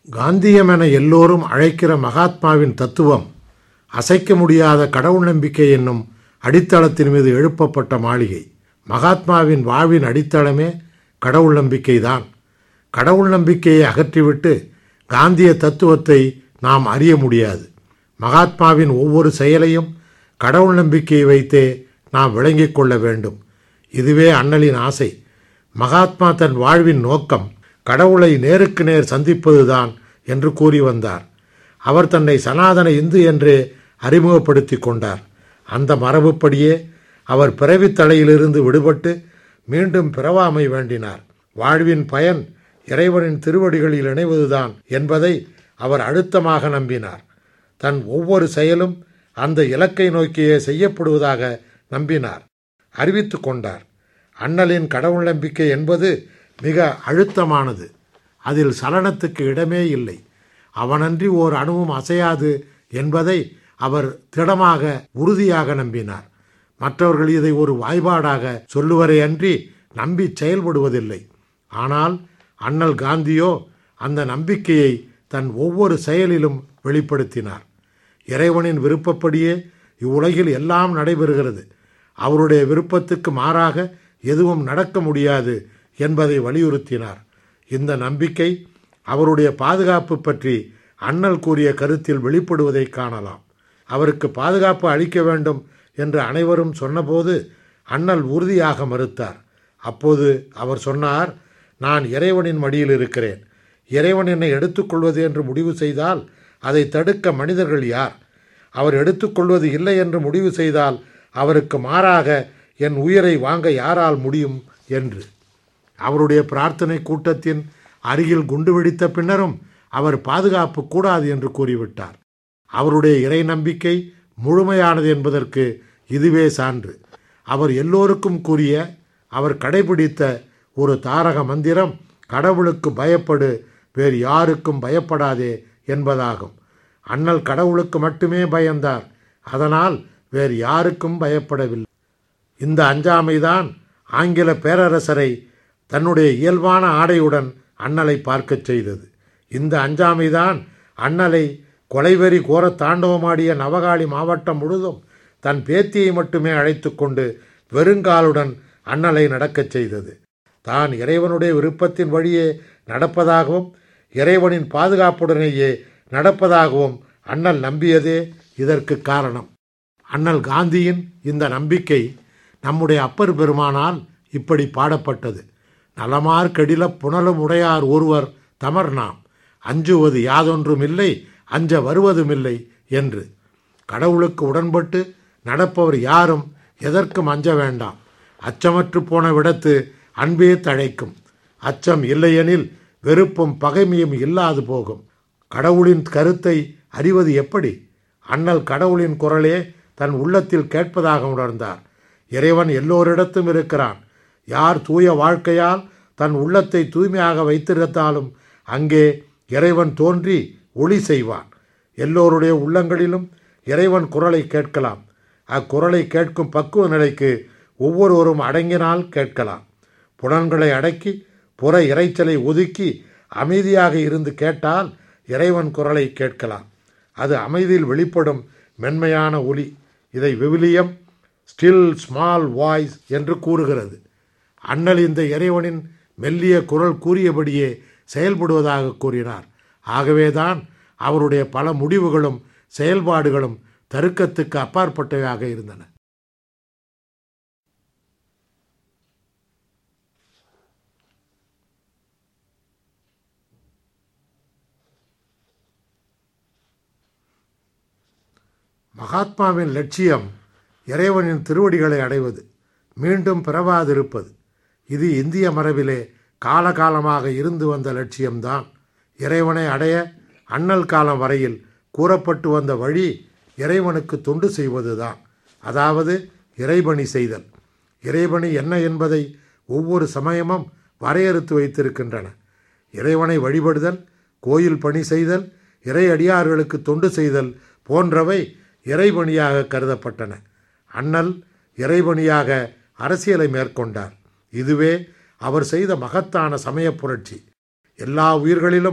காந்தியம் என எல்லோரும் அழைக்கிற மகாத்மாவின் தத்துவம் அசைக்க முடியாத கடவுள் நம்பிக்கை என்னும் அடித்தளத்தின் மீது எழுப்பப்பட்ட மாளிகை மகாத்மாவின் வாழ்வின் அடித்தளமே கடவுள் நம்பிக்கைதான் கடவுள் நம்பிக்கையை அகற்றிவிட்டு காந்திய தத்துவத்தை நாம் அறிய முடியாது மகாத்மாவின் ஒவ்வொரு செயலையும் கடவுள் நம்பிக்கையை வைத்தே நாம் விளங்கிக் கொள்ள வேண்டும் இதுவே அண்ணலின் ஆசை மகாத்மா தன் வாழ்வின் நோக்கம் கடவுளை நேருக்கு நேர் சந்திப்பதுதான் என்று கூறி வந்தார் அவர் தன்னை சனாதன இந்து என்றே அறிமுகப்படுத்தி கொண்டார் அந்த மரபுப்படியே அவர் பிறவித் தலையிலிருந்து விடுபட்டு மீண்டும் பிறவாமை வேண்டினார் வாழ்வின் பயன் இறைவனின் திருவடிகளில் இணைவதுதான் என்பதை அவர் அழுத்தமாக நம்பினார் தன் ஒவ்வொரு செயலும் அந்த இலக்கை நோக்கியே செய்யப்படுவதாக நம்பினார் அறிவித்து கொண்டார் அண்ணலின் கடவுள் நம்பிக்கை என்பது மிக அழுத்தமானது அதில் சலனத்துக்கு இடமே இல்லை அவனன்றி ஓர் அணுவும் அசையாது என்பதை அவர் திடமாக உறுதியாக நம்பினார் மற்றவர்கள் இதை ஒரு வாய்பாடாக சொல்லுவரை அன்றி நம்பி செயல்படுவதில்லை ஆனால் அண்ணல் காந்தியோ அந்த நம்பிக்கையை தன் ஒவ்வொரு செயலிலும் வெளிப்படுத்தினார் இறைவனின் விருப்பப்படியே இவ்வுலகில் எல்லாம் நடைபெறுகிறது அவருடைய விருப்பத்துக்கு மாறாக எதுவும் நடக்க முடியாது என்பதை வலியுறுத்தினார் இந்த நம்பிக்கை அவருடைய பாதுகாப்பு பற்றி அண்ணல் கூறிய கருத்தில் வெளிப்படுவதை காணலாம் அவருக்கு பாதுகாப்பு அளிக்க வேண்டும் என்று அனைவரும் சொன்னபோது அண்ணல் உறுதியாக மறுத்தார் அப்போது அவர் சொன்னார் நான் இறைவனின் மடியில் இருக்கிறேன் இறைவன் என்னை எடுத்துக்கொள்வது என்று முடிவு செய்தால் அதை தடுக்க மனிதர்கள் யார் அவர் எடுத்துக்கொள்வது இல்லை என்று முடிவு செய்தால் அவருக்கு மாறாக என் உயிரை வாங்க யாரால் முடியும் என்று அவருடைய பிரார்த்தனை கூட்டத்தின் அருகில் குண்டு வெடித்த பின்னரும் அவர் பாதுகாப்பு கூடாது என்று கூறிவிட்டார் அவருடைய இறை நம்பிக்கை முழுமையானது என்பதற்கு இதுவே சான்று அவர் எல்லோருக்கும் கூறிய அவர் கடைபிடித்த ஒரு தாரக மந்திரம் கடவுளுக்கு பயப்படு வேறு யாருக்கும் பயப்படாதே என்பதாகும் அண்ணல் கடவுளுக்கு மட்டுமே பயந்தார் அதனால் வேறு யாருக்கும் பயப்படவில்லை இந்த அஞ்சாமைதான் ஆங்கில பேரரசரை தன்னுடைய இயல்பான ஆடையுடன் அண்ணலை பார்க்கச் செய்தது இந்த அஞ்சாமைதான் அண்ணலை கொலைவெறி கோர தாண்டவமாடிய நவகாளி மாவட்டம் முழுதும் தன் பேத்தியை மட்டுமே அழைத்து கொண்டு வெறுங்காலுடன் அண்ணலை நடக்கச் செய்தது தான் இறைவனுடைய விருப்பத்தின் வழியே நடப்பதாகவும் இறைவனின் பாதுகாப்புடனேயே நடப்பதாகவும் அண்ணல் நம்பியதே இதற்கு காரணம் அண்ணல் காந்தியின் இந்த நம்பிக்கை நம்முடைய அப்பர் பெருமானால் இப்படி பாடப்பட்டது நலமார் கெடில புனலும் உடையார் ஒருவர் தமர் நாம் அஞ்சுவது யாதொன்றுமில்லை அஞ்ச வருவதுமில்லை என்று கடவுளுக்கு உடன்பட்டு நடப்பவர் யாரும் எதற்கும் அஞ்ச வேண்டாம் அச்சமற்று போன விடத்து அன்பே தழைக்கும் அச்சம் இல்லையெனில் வெறுப்பும் பகைமையும் இல்லாது போகும் கடவுளின் கருத்தை அறிவது எப்படி அண்ணல் கடவுளின் குரலே தன் உள்ளத்தில் கேட்பதாக உணர்ந்தார் இறைவன் எல்லோரிடத்தும் இருக்கிறான் யார் தூய வாழ்க்கையால் தன் உள்ளத்தை தூய்மையாக வைத்திருந்தாலும் அங்கே இறைவன் தோன்றி ஒளி செய்வான் எல்லோருடைய உள்ளங்களிலும் இறைவன் குரலை கேட்கலாம் அக்குரலை கேட்கும் பக்குவ நிலைக்கு ஒவ்வொருவரும் அடங்கினால் கேட்கலாம் புலன்களை அடக்கி புற இறைச்சலை ஒதுக்கி அமைதியாக இருந்து கேட்டால் இறைவன் குரலை கேட்கலாம் அது அமைதியில் வெளிப்படும் மென்மையான ஒலி இதை விவிலியம் ஸ்டில் ஸ்மால் வாய்ஸ் என்று கூறுகிறது அண்ணல் இந்த இறைவனின் மெல்லிய குரல் கூறியபடியே செயல்படுவதாக கூறினார் ஆகவேதான் அவருடைய பல முடிவுகளும் செயல்பாடுகளும் தருக்கத்துக்கு அப்பாற்பட்டவையாக இருந்தன மகாத்மாவின் லட்சியம் இறைவனின் திருவடிகளை அடைவது மீண்டும் பிறவாதிருப்பது இது இந்திய மரபிலே காலகாலமாக இருந்து வந்த லட்சியம்தான் இறைவனை அடைய அண்ணல் காலம் வரையில் கூறப்பட்டு வந்த வழி இறைவனுக்கு தொண்டு செய்வதுதான் அதாவது இறைபணி செய்தல் இறைபணி என்ன என்பதை ஒவ்வொரு சமயமும் வரையறுத்து வைத்திருக்கின்றன இறைவனை வழிபடுதல் கோயில் பணி செய்தல் இறை அடியார்களுக்கு தொண்டு செய்தல் போன்றவை இறைபணியாக கருதப்பட்டன அண்ணல் இறைபணியாக அரசியலை மேற்கொண்டார் இதுவே அவர் செய்த மகத்தான சமய புரட்சி எல்லா உயிர்களிலும்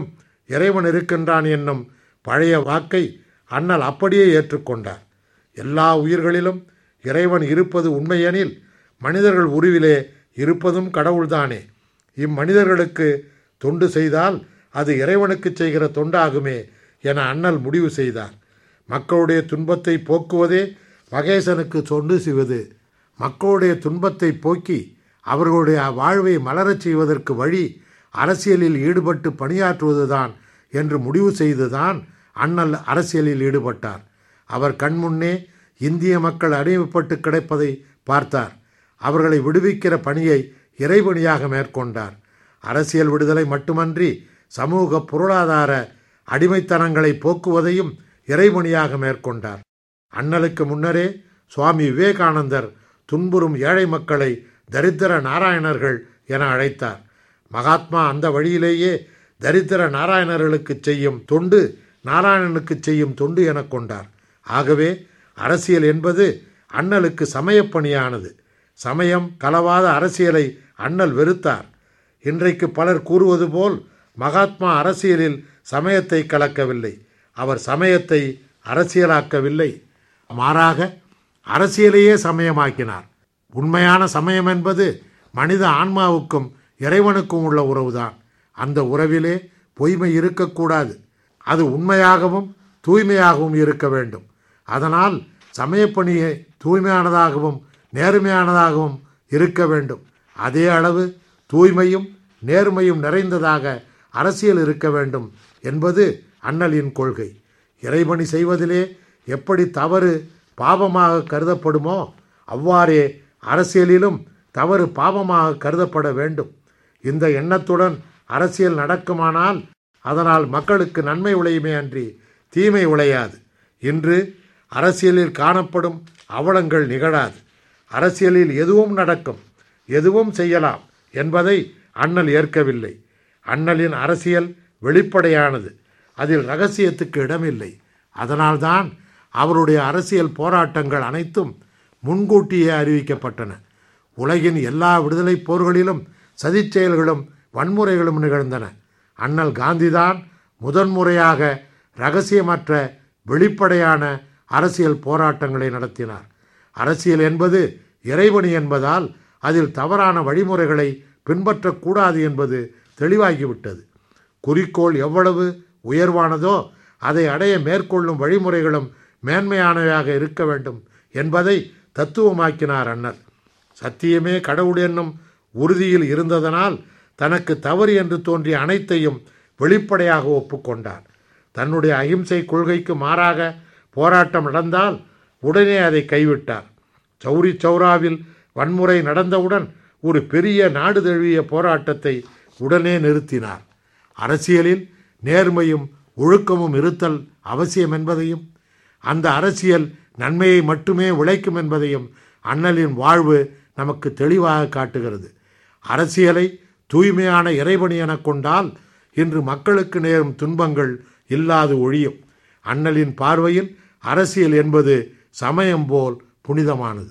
இறைவன் இருக்கின்றான் என்னும் பழைய வாக்கை அண்ணல் அப்படியே ஏற்றுக்கொண்டார் எல்லா உயிர்களிலும் இறைவன் இருப்பது உண்மையெனில் மனிதர்கள் உருவிலே இருப்பதும் கடவுள்தானே இம்மனிதர்களுக்கு தொண்டு செய்தால் அது இறைவனுக்கு செய்கிற தொண்டாகுமே என அண்ணல் முடிவு செய்தார் மக்களுடைய துன்பத்தை போக்குவதே மகேசனுக்கு தொண்டு செய்வது மக்களுடைய துன்பத்தை போக்கி அவர்களுடைய வாழ்வை மலரச் செய்வதற்கு வழி அரசியலில் ஈடுபட்டு பணியாற்றுவதுதான் என்று முடிவு செய்துதான் அண்ணல் அரசியலில் ஈடுபட்டார் அவர் கண்முன்னே இந்திய மக்கள் அடிமைப்பட்டு கிடைப்பதை பார்த்தார் அவர்களை விடுவிக்கிற பணியை இறைபணியாக மேற்கொண்டார் அரசியல் விடுதலை மட்டுமன்றி சமூக பொருளாதார அடிமைத்தனங்களை போக்குவதையும் இறைபணியாக மேற்கொண்டார் அண்ணலுக்கு முன்னரே சுவாமி விவேகானந்தர் துன்புறும் ஏழை மக்களை தரித்திர நாராயணர்கள் என அழைத்தார் மகாத்மா அந்த வழியிலேயே தரித்திர நாராயணர்களுக்கு செய்யும் தொண்டு நாராயணனுக்கு செய்யும் தொண்டு என கொண்டார் ஆகவே அரசியல் என்பது அண்ணலுக்கு சமயப்பணியானது சமயம் கலவாத அரசியலை அண்ணல் வெறுத்தார் இன்றைக்கு பலர் கூறுவது போல் மகாத்மா அரசியலில் சமயத்தை கலக்கவில்லை அவர் சமயத்தை அரசியலாக்கவில்லை மாறாக அரசியலையே சமயமாக்கினார் உண்மையான சமயம் என்பது மனித ஆன்மாவுக்கும் இறைவனுக்கும் உள்ள உறவுதான் அந்த உறவிலே பொய்மை இருக்கக்கூடாது அது உண்மையாகவும் தூய்மையாகவும் இருக்க வேண்டும் அதனால் சமயப்பணியை தூய்மையானதாகவும் நேர்மையானதாகவும் இருக்க வேண்டும் அதே அளவு தூய்மையும் நேர்மையும் நிறைந்ததாக அரசியல் இருக்க வேண்டும் என்பது அண்ணலின் கொள்கை இறைபணி செய்வதிலே எப்படி தவறு பாவமாக கருதப்படுமோ அவ்வாறே அரசியலிலும் தவறு பாவமாக கருதப்பட வேண்டும் இந்த எண்ணத்துடன் அரசியல் நடக்குமானால் அதனால் மக்களுக்கு நன்மை விளையுமே அன்றி தீமை விளையாது இன்று அரசியலில் காணப்படும் அவலங்கள் நிகழாது அரசியலில் எதுவும் நடக்கும் எதுவும் செய்யலாம் என்பதை அண்ணல் ஏற்கவில்லை அண்ணலின் அரசியல் வெளிப்படையானது அதில் ரகசியத்துக்கு இடமில்லை அதனால்தான் அவருடைய அரசியல் போராட்டங்கள் அனைத்தும் முன்கூட்டியே அறிவிக்கப்பட்டன உலகின் எல்லா விடுதலைப் போர்களிலும் சதிச் செயல்களும் வன்முறைகளும் நிகழ்ந்தன அண்ணல் காந்திதான் முதன்முறையாக ரகசியமற்ற வெளிப்படையான அரசியல் போராட்டங்களை நடத்தினார் அரசியல் என்பது இறைவனி என்பதால் அதில் தவறான வழிமுறைகளை பின்பற்றக்கூடாது என்பது தெளிவாகிவிட்டது குறிக்கோள் எவ்வளவு உயர்வானதோ அதை அடைய மேற்கொள்ளும் வழிமுறைகளும் மேன்மையானவையாக இருக்க வேண்டும் என்பதை தத்துவமாக்கினார் அண்ணல் சத்தியமே கடவுள் என்னும் உறுதியில் இருந்ததனால் தனக்கு தவறு என்று தோன்றிய அனைத்தையும் வெளிப்படையாக ஒப்புக்கொண்டார் தன்னுடைய அகிம்சை கொள்கைக்கு மாறாக போராட்டம் நடந்தால் உடனே அதை கைவிட்டார் சௌரி சௌராவில் வன்முறை நடந்தவுடன் ஒரு பெரிய நாடு தழுவிய போராட்டத்தை உடனே நிறுத்தினார் அரசியலில் நேர்மையும் ஒழுக்கமும் இருத்தல் அவசியம் என்பதையும் அந்த அரசியல் நன்மையை மட்டுமே விளைக்கும் என்பதையும் அண்ணலின் வாழ்வு நமக்கு தெளிவாக காட்டுகிறது அரசியலை தூய்மையான இறைவனி எனக் கொண்டால் இன்று மக்களுக்கு நேரும் துன்பங்கள் இல்லாது ஒழியும் அண்ணலின் பார்வையில் அரசியல் என்பது சமயம் போல் புனிதமானது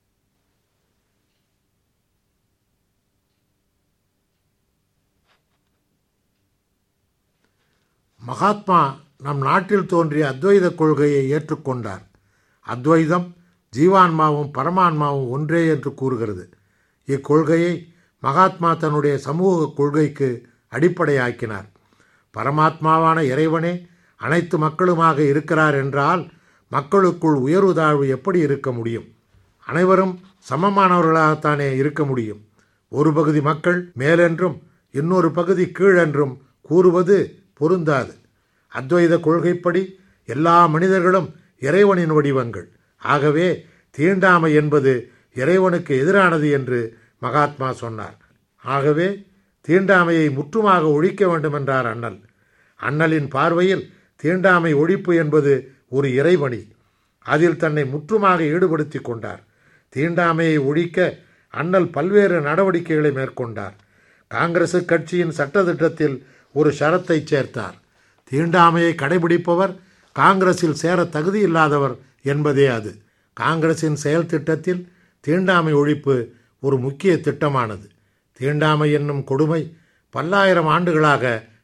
மகாத்மா நம் நாட்டில் தோன்றிய அத்வைத கொள்கையை ஏற்றுக்கொண்டார் அத்வைதம் ஜீவான்மாவும் பரமான்மாவும் ஒன்றே என்று கூறுகிறது இக்கொள்கையை மகாத்மா தன்னுடைய சமூக கொள்கைக்கு அடிப்படையாக்கினார் பரமாத்மாவான இறைவனே அனைத்து மக்களுமாக இருக்கிறார் என்றால் மக்களுக்குள் உயர்வு தாழ்வு எப்படி இருக்க முடியும் அனைவரும் சமமானவர்களாகத்தானே இருக்க முடியும் ஒரு பகுதி மக்கள் மேலென்றும் இன்னொரு பகுதி கீழென்றும் கூறுவது பொருந்தாது அத்வைத கொள்கைப்படி எல்லா மனிதர்களும் இறைவனின் வடிவங்கள் ஆகவே தீண்டாமை என்பது இறைவனுக்கு எதிரானது என்று மகாத்மா சொன்னார் ஆகவே தீண்டாமையை முற்றுமாக ஒழிக்க வேண்டும் என்றார் அண்ணல் அண்ணலின் பார்வையில் தீண்டாமை ஒழிப்பு என்பது ஒரு இறைவணி அதில் தன்னை முற்றுமாக ஈடுபடுத்தி கொண்டார் தீண்டாமையை ஒழிக்க அண்ணல் பல்வேறு நடவடிக்கைகளை மேற்கொண்டார் காங்கிரஸ் கட்சியின் சட்டத்திட்டத்தில் ஒரு ஷரத்தை சேர்த்தார் தீண்டாமையை கடைபிடிப்பவர் காங்கிரஸில் சேர தகுதியில்லாதவர் என்பதே அது காங்கிரசின் செயல் திட்டத்தில் தீண்டாமை ஒழிப்பு ஒரு முக்கிய திட்டமானது தீண்டாமை என்னும் கொடுமை பல்லாயிரம் ஆண்டுகளாக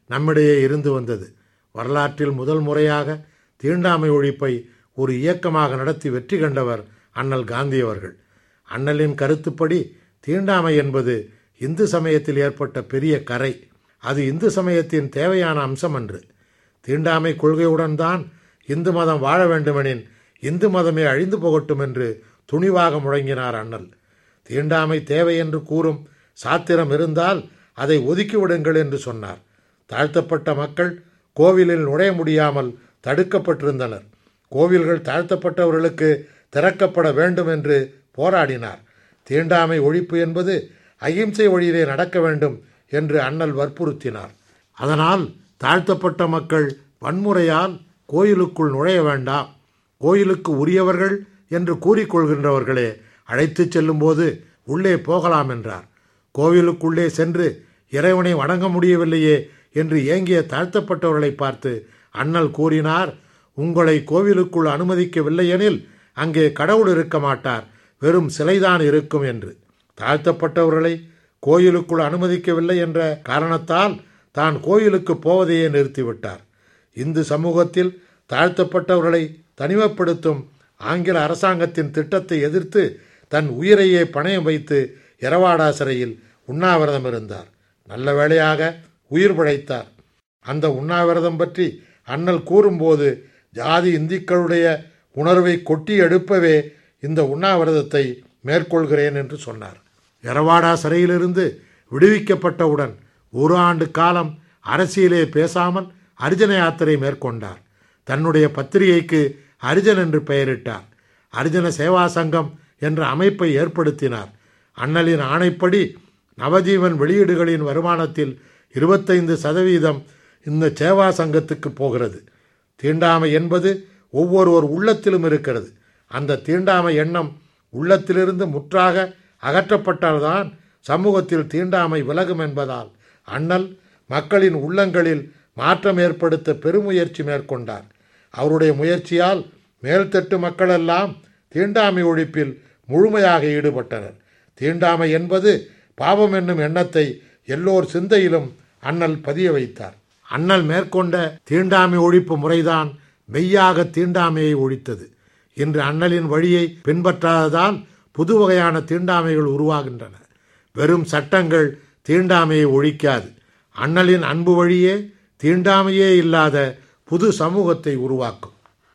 நம்மிடையே இருந்து வந்தது வரலாற்றில் முதல் முறையாக தீண்டாமை ஒழிப்பை ஒரு இயக்கமாக நடத்தி வெற்றி கண்டவர் அண்ணல் காந்தி அவர்கள் அண்ணலின் கருத்துப்படி தீண்டாமை என்பது இந்து சமயத்தில் ஏற்பட்ட பெரிய கரை அது இந்து சமயத்தின் தேவையான அம்சம் அன்று தீண்டாமை கொள்கையுடன் தான் இந்து மதம் வாழ வேண்டுமெனின் இந்து மதமே அழிந்து போகட்டும் என்று துணிவாக முழங்கினார் அண்ணல் தீண்டாமை தேவை என்று கூறும் சாத்திரம் இருந்தால் அதை ஒதுக்கிவிடுங்கள் என்று சொன்னார் தாழ்த்தப்பட்ட மக்கள் கோவிலில் நுழைய முடியாமல் தடுக்கப்பட்டிருந்தனர் கோவில்கள் தாழ்த்தப்பட்டவர்களுக்கு திறக்கப்பட வேண்டும் என்று போராடினார் தீண்டாமை ஒழிப்பு என்பது அகிம்சை வழியிலே நடக்க வேண்டும் என்று அண்ணல் வற்புறுத்தினார் அதனால் தாழ்த்தப்பட்ட மக்கள் வன்முறையால் கோயிலுக்குள் நுழைய வேண்டாம் கோயிலுக்கு உரியவர்கள் என்று கூறிக்கொள்கின்றவர்களே அழைத்துச் செல்லும்போது உள்ளே போகலாம் என்றார் கோவிலுக்குள்ளே சென்று இறைவனை வணங்க முடியவில்லையே என்று ஏங்கிய தாழ்த்தப்பட்டவர்களை பார்த்து அண்ணல் கூறினார் உங்களை கோவிலுக்குள் அனுமதிக்கவில்லையெனில் அங்கே கடவுள் இருக்க மாட்டார் வெறும் சிலைதான் இருக்கும் என்று தாழ்த்தப்பட்டவர்களை கோயிலுக்குள் அனுமதிக்கவில்லை என்ற காரணத்தால் தான் கோயிலுக்கு போவதையே நிறுத்திவிட்டார் இந்து சமூகத்தில் தாழ்த்தப்பட்டவர்களை தனிமைப்படுத்தும் ஆங்கில அரசாங்கத்தின் திட்டத்தை எதிர்த்து தன் உயிரையே பணயம் வைத்து எரவாடா சிறையில் உண்ணாவிரதம் இருந்தார் நல்ல வேளையாக உயிர் பிழைத்தார் அந்த உண்ணாவிரதம் பற்றி அண்ணல் கூறும்போது ஜாதி இந்திக்களுடைய உணர்வை கொட்டி எடுப்பவே இந்த உண்ணாவிரதத்தை மேற்கொள்கிறேன் என்று சொன்னார் எரவாடா சிறையிலிருந்து விடுவிக்கப்பட்டவுடன் ஒரு ஆண்டு காலம் அரசியலே பேசாமல் அரிஜன யாத்திரை மேற்கொண்டார் தன்னுடைய பத்திரிகைக்கு அரிஜன் என்று பெயரிட்டார் அரிஜன சேவா சங்கம் என்ற அமைப்பை ஏற்படுத்தினார் அண்ணலின் ஆணைப்படி நவஜீவன் வெளியீடுகளின் வருமானத்தில் இருபத்தைந்து சதவீதம் இந்த சேவா சங்கத்துக்கு போகிறது தீண்டாமை என்பது ஒவ்வொருவர் உள்ளத்திலும் இருக்கிறது அந்த தீண்டாமை எண்ணம் உள்ளத்திலிருந்து முற்றாக அகற்றப்பட்டால்தான் சமூகத்தில் தீண்டாமை விலகும் என்பதால் அண்ணல் மக்களின் உள்ளங்களில் மாற்றம் ஏற்படுத்த பெருமுயற்சி மேற்கொண்டார் அவருடைய முயற்சியால் மேல்தட்டு மக்களெல்லாம் தீண்டாமை ஒழிப்பில் முழுமையாக ஈடுபட்டனர் தீண்டாமை என்பது பாவம் என்னும் எண்ணத்தை எல்லோர் சிந்தையிலும் அண்ணல் பதிய வைத்தார் அண்ணல் மேற்கொண்ட தீண்டாமை ஒழிப்பு முறைதான் மெய்யாக தீண்டாமையை ஒழித்தது இன்று அண்ணலின் வழியை பின்பற்றாததால் புது வகையான தீண்டாமைகள் உருவாகின்றன வெறும் சட்டங்கள் தீண்டாமையை ஒழிக்காது அண்ணலின் அன்பு வழியே தீண்டாமையே இல்லாத புது சமூகத்தை உருவாக்கும்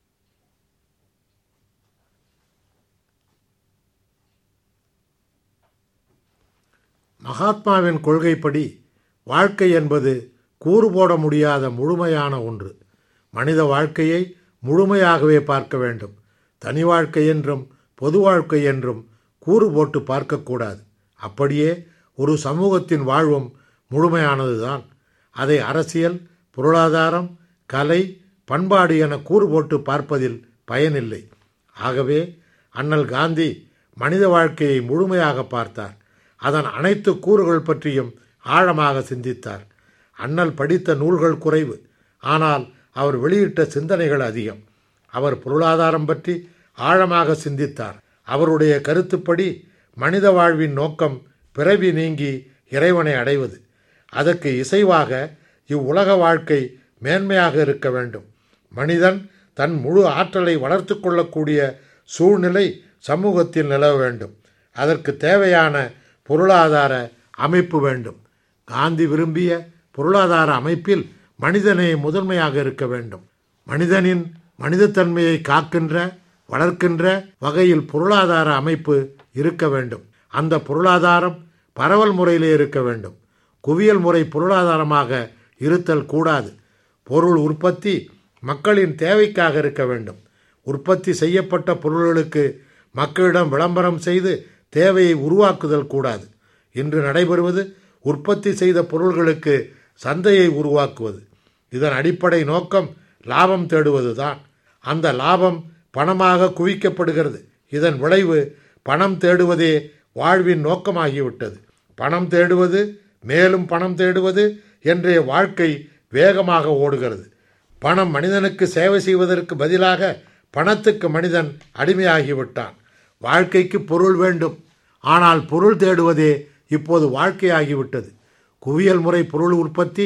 மகாத்மாவின் கொள்கைப்படி வாழ்க்கை என்பது கூறு போட முடியாத முழுமையான ஒன்று மனித வாழ்க்கையை முழுமையாகவே பார்க்க வேண்டும் தனி வாழ்க்கை என்றும் பொது வாழ்க்கை என்றும் கூறு போட்டு பார்க்கக்கூடாது அப்படியே ஒரு சமூகத்தின் வாழ்வும் முழுமையானதுதான் அதை அரசியல் பொருளாதாரம் கலை பண்பாடு என கூறு போட்டு பார்ப்பதில் பயனில்லை ஆகவே அண்ணல் காந்தி மனித வாழ்க்கையை முழுமையாக பார்த்தார் அதன் அனைத்து கூறுகள் பற்றியும் ஆழமாக சிந்தித்தார் அண்ணல் படித்த நூல்கள் குறைவு ஆனால் அவர் வெளியிட்ட சிந்தனைகள் அதிகம் அவர் பொருளாதாரம் பற்றி ஆழமாக சிந்தித்தார் அவருடைய கருத்துப்படி மனித வாழ்வின் நோக்கம் பிறவி நீங்கி இறைவனை அடைவது அதற்கு இசைவாக இவ்வுலக வாழ்க்கை மேன்மையாக இருக்க வேண்டும் மனிதன் தன் முழு ஆற்றலை வளர்த்து கொள்ளக்கூடிய சூழ்நிலை சமூகத்தில் நிலவ வேண்டும் அதற்கு தேவையான பொருளாதார அமைப்பு வேண்டும் காந்தி விரும்பிய பொருளாதார அமைப்பில் மனிதனே முதன்மையாக இருக்க வேண்டும் மனிதனின் மனிதத்தன்மையை காக்கின்ற வளர்க்கின்ற வகையில் பொருளாதார அமைப்பு இருக்க வேண்டும் அந்த பொருளாதாரம் பரவல் முறையிலே இருக்க வேண்டும் குவியல் முறை பொருளாதாரமாக இருத்தல் கூடாது பொருள் உற்பத்தி மக்களின் தேவைக்காக இருக்க வேண்டும் உற்பத்தி செய்யப்பட்ட பொருள்களுக்கு மக்களிடம் விளம்பரம் செய்து தேவையை உருவாக்குதல் கூடாது இன்று நடைபெறுவது உற்பத்தி செய்த பொருள்களுக்கு சந்தையை உருவாக்குவது இதன் அடிப்படை நோக்கம் லாபம் தேடுவதுதான் அந்த லாபம் பணமாக குவிக்கப்படுகிறது இதன் விளைவு பணம் தேடுவதே வாழ்வின் நோக்கமாகிவிட்டது பணம் தேடுவது மேலும் பணம் தேடுவது என்றே வாழ்க்கை வேகமாக ஓடுகிறது பணம் மனிதனுக்கு சேவை செய்வதற்கு பதிலாக பணத்துக்கு மனிதன் அடிமையாகிவிட்டான் வாழ்க்கைக்கு பொருள் வேண்டும் ஆனால் பொருள் தேடுவதே இப்போது வாழ்க்கையாகிவிட்டது குவியல் முறை பொருள் உற்பத்தி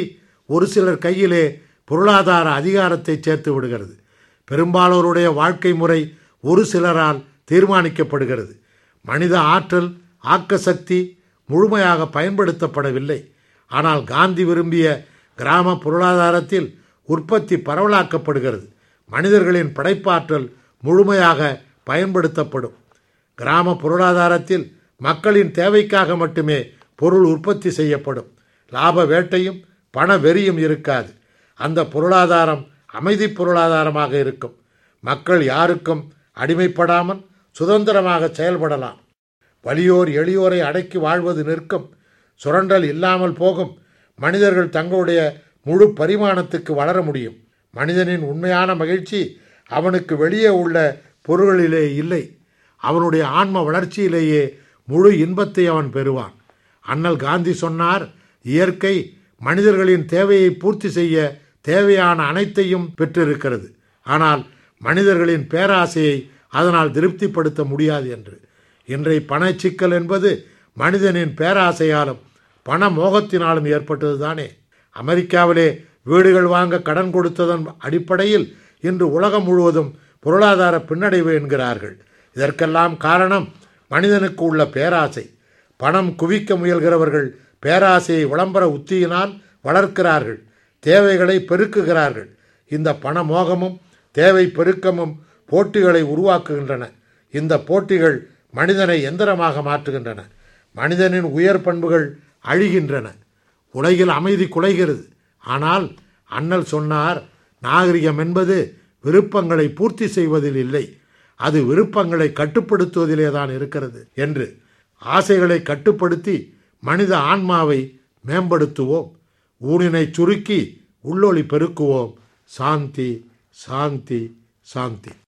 ஒரு சிலர் கையிலே பொருளாதார அதிகாரத்தை சேர்த்து விடுகிறது பெரும்பாலோருடைய வாழ்க்கை முறை ஒரு சிலரால் தீர்மானிக்கப்படுகிறது மனித ஆற்றல் ஆக்கசக்தி முழுமையாக பயன்படுத்தப்படவில்லை ஆனால் காந்தி விரும்பிய கிராம பொருளாதாரத்தில் உற்பத்தி பரவலாக்கப்படுகிறது மனிதர்களின் படைப்பாற்றல் முழுமையாக பயன்படுத்தப்படும் கிராம பொருளாதாரத்தில் மக்களின் தேவைக்காக மட்டுமே பொருள் உற்பத்தி செய்யப்படும் லாப வேட்டையும் பண வெறியும் இருக்காது அந்த பொருளாதாரம் அமைதி பொருளாதாரமாக இருக்கும் மக்கள் யாருக்கும் அடிமைப்படாமல் சுதந்திரமாக செயல்படலாம் வலியோர் எளியோரை அடக்கி வாழ்வது நிற்கும் சுரண்டல் இல்லாமல் போகும் மனிதர்கள் தங்களுடைய முழு பரிமாணத்துக்கு வளர முடியும் மனிதனின் உண்மையான மகிழ்ச்சி அவனுக்கு வெளியே உள்ள பொருள்களிலே இல்லை அவனுடைய ஆன்ம வளர்ச்சியிலேயே முழு இன்பத்தை அவன் பெறுவான் அண்ணல் காந்தி சொன்னார் இயற்கை மனிதர்களின் தேவையை பூர்த்தி செய்ய தேவையான அனைத்தையும் பெற்றிருக்கிறது ஆனால் மனிதர்களின் பேராசையை அதனால் திருப்திப்படுத்த முடியாது என்று இன்றைய பணச்சிக்கல் என்பது மனிதனின் பேராசையாலும் பண மோகத்தினாலும் ஏற்பட்டது தானே அமெரிக்காவிலே வீடுகள் வாங்க கடன் கொடுத்ததன் அடிப்படையில் இன்று உலகம் முழுவதும் பொருளாதார பின்னடைவு என்கிறார்கள் இதற்கெல்லாம் காரணம் மனிதனுக்கு உள்ள பேராசை பணம் குவிக்க முயல்கிறவர்கள் பேராசையை விளம்பர உத்தியினால் வளர்க்கிறார்கள் தேவைகளை பெருக்குகிறார்கள் இந்த பண மோகமும் தேவை பெருக்கமும் போட்டிகளை உருவாக்குகின்றன இந்த போட்டிகள் மனிதனை எந்திரமாக மாற்றுகின்றன மனிதனின் உயர் பண்புகள் அழிகின்றன உலகில் அமைதி குலைகிறது ஆனால் அண்ணல் சொன்னார் நாகரிகம் என்பது விருப்பங்களை பூர்த்தி செய்வதில் இல்லை அது விருப்பங்களை கட்டுப்படுத்துவதிலே தான் இருக்கிறது என்று ஆசைகளை கட்டுப்படுத்தி மனித ஆன்மாவை மேம்படுத்துவோம் ஊனினை சுருக்கி உள்ளொளி பெருக்குவோம் சாந்தி சாந்தி சாந்தி